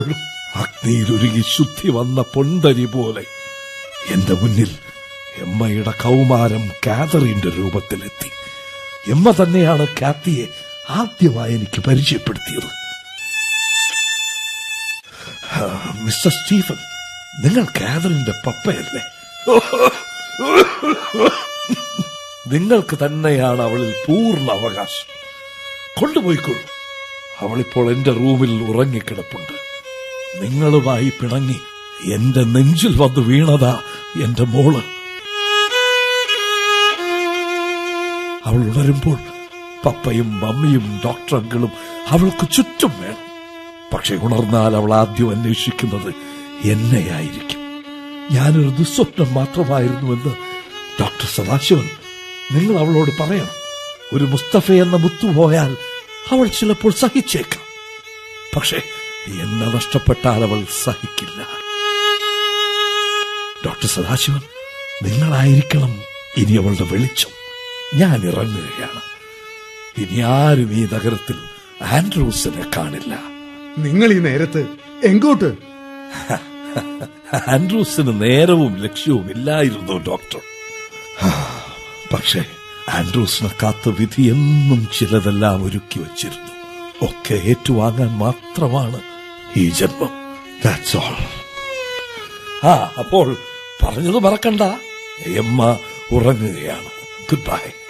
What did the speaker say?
അഗ്നിയിലൊരുങ്ങി ശുദ്ധി വന്ന പൊന്തരി പോലെ എന്റെ മുന്നിൽ എമ്മയുടെ കൗമാരം കാതറിന്റെ രൂപത്തിലെത്തി എമ്മ തന്നെയാണ് കാത്തിയെ ആദ്യമായി എനിക്ക് പരിചയപ്പെടുത്തിയത് ആ, മിസ്റ്റർ സ്റ്റീഫൻ നിങ്ങൾ കാതറിന്റെ പപ്പയല്ലേ നിങ്ങൾക്ക് തന്നെയാണ് അവളിൽ പൂർണ്ണ അവകാശം കൊണ്ടുപോയിക്കൊള്ളൂ അവളിപ്പോൾ എന്റെ റൂമിൽ ഉറങ്ങിക്കിടപ്പുണ്ട് നിങ്ങളുമായി പിണങ്ങി എന്റെ നെഞ്ചിൽ വന്ന് വീണതാ എന്റെ മോള് അവൾ ഉണരുമ്പോൾ പപ്പയും മമ്മിയും ഡോക്ടർ അങ്കിളും അവൾക്ക് ചുറ്റും വേണം പക്ഷെ ഉണർന്നാൽ അവൾ ആദ്യം അന്വേഷിക്കുന്നത് എന്നെയായിരിക്കും ഞാനൊരു ദുസ്വപ്നം മാത്രമായിരുന്നുവെന്ന് ഡോക്ടർ സദാശിവൻ നിങ്ങൾ അവളോട് പറയണം ഒരു മുസ്തഫ എന്ന മുത്തു പോയാൽ അവൾ ചിലപ്പോൾ സഹിച്ചേക്കാം പക്ഷേ എന്നെ നഷ്ടപ്പെട്ടാൽ അവൾ സഹിക്കില്ല ഡോക്ടർ സദാശിവൻ നിങ്ങളായിരിക്കണം ഇനി അവളുടെ വെളിച്ചം ഞാൻ ഇറങ്ങുകയാണ് ഇനി ആരും ഈ നഗരത്തിൽ ആൻഡ്രൂസിനെ കാണില്ല നിങ്ങൾ ഈ നേരത്ത് എങ്കോട്ട് ആൻഡ്രൂസിന് നേരവും ലക്ഷ്യവും ഇല്ലായിരുന്നു ഡോക്ടർ പക്ഷേ ആൻഡ്രൂസിനെ കാത്ത വിധി എന്നും ചിലതെല്ലാം ഒരുക്കി വച്ചിരുന്നു ഒക്കെ ഏറ്റുവാങ്ങാൻ മാത്രമാണ് ഈ ജന്മം ദാറ്റ്സ് ഓൾ ആ അപ്പോൾ പറഞ്ഞത് മറക്കണ്ട എമ്മ ഉറങ്ങുകയാണ് ഗുഡ് ബൈ